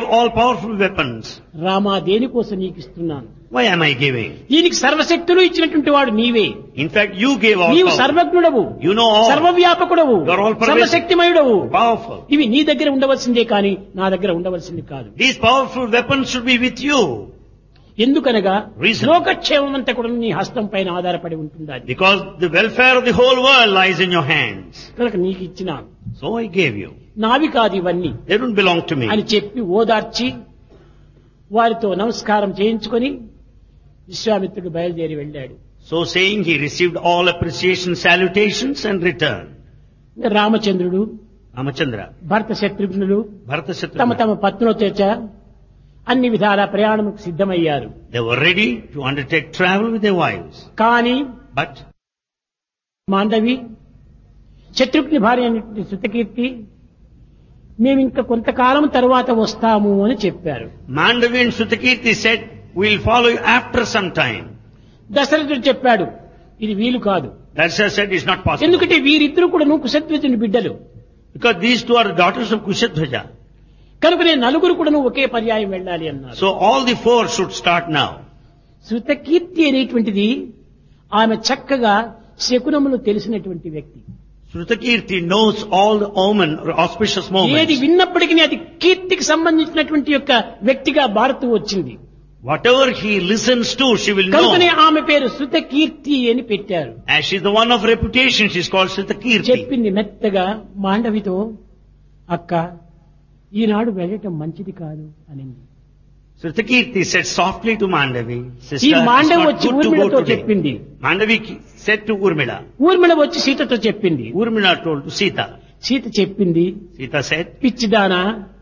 all powerful weapons? Rama దేనికోసం నీకు ఇస్తున్నాను Why am I giving? దీనికి సర్వశక్తులు ఇచ్చినటువంటి వాడు నీవే In fact, you gave all నీవు power. సర్వజ్ఞుడవు You know all. సర్వవ్యాపకుడవు You are all pervasive. సర్వశక్తిమయుడవు Powerful. ఇవి నీ దగ్గర ఉండవలసిందే కానీ నా దగ్గర ఉండవలసింది కాదు These powerful weapons should be with you. ఎందుకనగా Reason. లోకక్షేమం అంతా కూడా నీ హస్తం పైన ఆధారపడి ఉంటుంది అది Because the welfare of the whole world lies in your hands. కనుక నీకు ఇచ్చినాను So I gave you. నావి కాదు ఇవన్నీ They don't belong to me. అని చెప్పి ఓదార్చి వారితో నమస్కారం చేయించుకొని విశ్వామిత్రుడు బయలుదేరి వెళ్ళాడు So saying, he received all appreciation salutations and returned. ఇంకా రామచంద్రుడు Ramachandra, భర్త శత్రుఘ్నులు Bharata తమ Shatrugna, తమ పత్నులతో చ అన్ని విధాల ప్రయాణముకు సిద్ధమయ్యారు they were ready to undertake travel with their wives. కానీ But మాండవి శత్రుఘ్ని భార్య అయినటువంటి శృతకీర్తి మేము ఇంకా కొంతకాలం తర్వాత వస్తాము అని చెప్పారు Mandavi and Sutakirti said, we'll follow you after some time. దశరథుడు చెప్పాడు ఇది వీలు కాదు Darsha said, it's not possible. ఎందుకంటే వీరిద్దరు కూడా కుశధ్వజుని బిడ్డలు Because these two are the daughters of Kushadhvaja. కనుక నేను నలుగురు కూడా ఒకే పర్యాయం వెళ్ళాలి అన్నారు So all the four should start now. Shrutakirti అనేటువంటిది ఆమె చక్కగా శకునములు తెలిసినటువంటి వ్యక్తి Shrutakirti knows all the omen or auspicious ఏది moments. విన్నప్పటికీ అది కీర్తికి సంబంధించినటువంటి యొక్క వ్యక్తిగా మారుతూ వచ్చింది Whatever he listens to, she will కనుకనే know. ఆమె పేరు శృతకీర్తి అని పెట్టారు As she's the one of reputation, she's called Shrutakirti. చెప్పింది మెత్తగా మాండవితో అక్క ఈనాడు వెళ్ళటం మంచిది కాదు అనింది Shrutakirti said softly to Mandavi, ఈ Sister, it's మాండవి not వచ్చి good to ఊర్మిళతో go today. చెప్పింది Mandavi ki- said to Urmila. Urmila వచ్చి సీతతో చెప్పింది Urmila told to Sita. Sita చెప్పింది Sita said, పిచ్చిదానా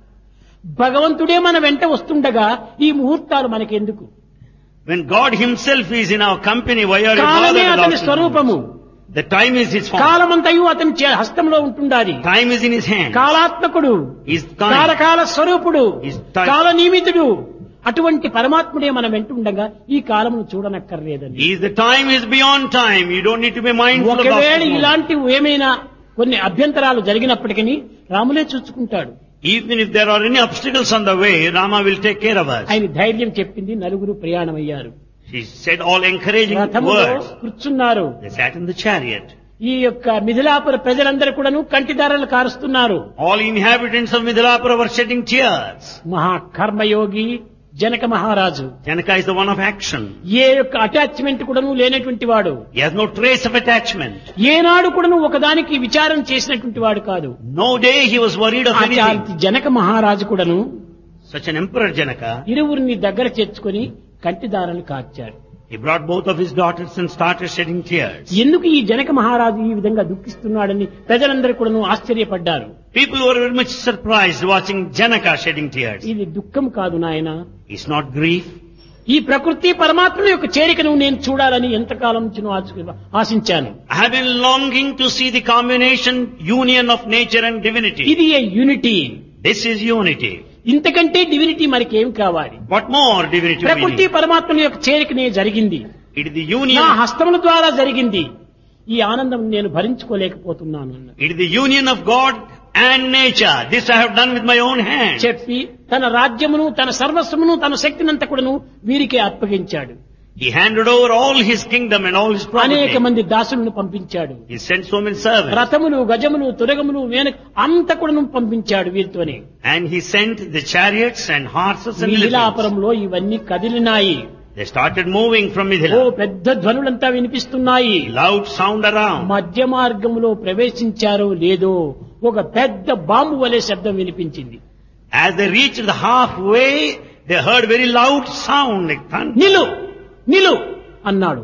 భగవంతుడే మన వెంట వస్తుండగా ఈ ముహూర్తాలు మనకెందుకు when God himself is in our company, why are you కాలమే bothered అతని about స్వరూపము The time is his form. కాలమంతయు అతని చే- హస్తంలో ఉంటుండాలి Time is in his hand. కాలాత్మకుడు He's time. కాలకాల స్వరూపుడు He's time. కాల నియమితుడు అటువంటి పరమాత్ముడే మన వెంట ఉండగా ఈ కాలమును చూడనక్కర్లేదని He is the time is beyond time. You don't need to be mindful of ఒకవేళ the moment. ఇలాంటి ఏమైనా కొన్ని అభ్యంతరాలు జరిగినప్పటికీ రాములే చూసుకుంటాడు Even if there are any obstacles on the way, Rama will take care of us. ఆయన ధైర్యం చెప్పింది నలుగురు ప్రయాణమయ్యారు She said all encouraging రథములో words. కూర్చున్నారు They sat in the chariot. ఈ యొక్క మిథిలాపుర ప్రజలందరూ కూడాను కంటిదారలు కారుస్తున్నారు All inhabitants of Midilapura were shedding tears. మహాకర్మయోగి Janaka మహారాజు Janaka is the one of action. ఏ యొక్క అటాచ్మెంట్ కూడాను లేనటువంటి వాడు He has no trace of attachment. ఏనాడు కూడాను ఒకదానికి విచారం చేసినటువంటి వాడు కాదు No day he was worried of anything. అట్లాంటి జనక మహారాజు కూడాను Such an emperor Janaka, ఇరువురిని దగ్గర చేర్చుకొని కంటిదారలు కార్చాడు he brought both of his daughters and started shedding tears. ఎందుకు ఈ జనక మహారాజు ఈ విధంగా దుఃఖిస్తున్నాడని ప్రజలందరూ కూడాను ఆశ్చర్యపడ్డారు People were very much surprised watching Janaka shedding tears. ఇది దుఃఖం కాదు నాయన It's not grief. ఈ ప్రకృతి పరమాత్మ యొక్క చేరికను నేను చూడాలని ఎంతకాలం నుంచి నువ్వు ఆశ- ఆశించాను I have been longing to see the combination, union of nature and divinity. ఇది ఏ యూనిటీ This is unity. ఇంతకంటే డివినిటీ మనకేం కావాలి What more divinity we ప్రకృతి need? పరమాత్మ యొక్క చేరికనే జరిగింది It is the నా union. హస్తముల ద్వారా జరిగింది ఈ ఆనందం నేను భరించుకోలేకపోతున్నాను అన్నాడు. It is the union of God and nature. This I have done with my own hand. చెప్పి తన రాజ్యమును తన సర్వస్వమును తన శక్తినంతా కూడాను వీరికే అప్పగించాడు He handed over all his kingdom and all his అనేక property. మంది దాసులను పంపించాడు He sent so many servants. రథములు గజములు తురగములు వేన అంత కూడాను పంపించాడు వీరితోనే And he sent the chariots and horses and elephants. మిథిలాపురంలో ఇవన్నీ కదిలినాయి They started moving from oh Mithila. పెద్ద ధ్వనులంతా వినిపిస్తున్నాయి Loud sound around. మధ్య మార్గంలో ప్రవేశించారో లేదో ఒక పెద్ద బాంబు వలె శబ్దం వినిపించింది As they reached the halfway, they heard very loud sound like thunder. నిలు నిలు అన్నాడు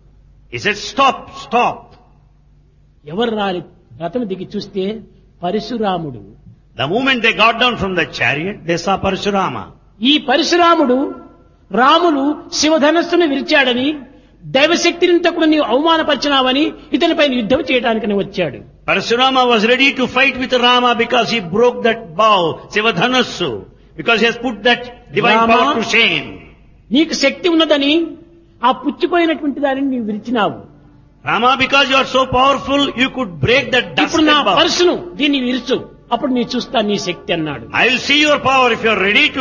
He said, stop, stop. ఎవరు రాలి రథం దిగి చూస్తే పరశురాముడు The moment they got down from the chariot, they saw Parashurama. ఈ పరశురాముడు రాములు శివధనస్సును విరిచాడని దైవశక్తిని తక్కువ నీవు అవమానపరిచినావని ఇతనిపైన యుద్ధం చేయడానికని వచ్చాడు Parashurama was ready to fight with Rama because he broke that bow, Sivadhanassu, because he has put that divine Rama- power to shame. నీకు శక్తి ఉన్నదని ఆ పుచ్చిపోయినటువంటి దానిని నీవు విరిచినావు Rama, because you are so powerful, you could break that ఇప్పుడు నా dusted bow. పర్సును దీన్ని విరుచు అప్పుడు నీ చూస్తా నీ శక్తి అన్నాడు I will see your power if you are ready to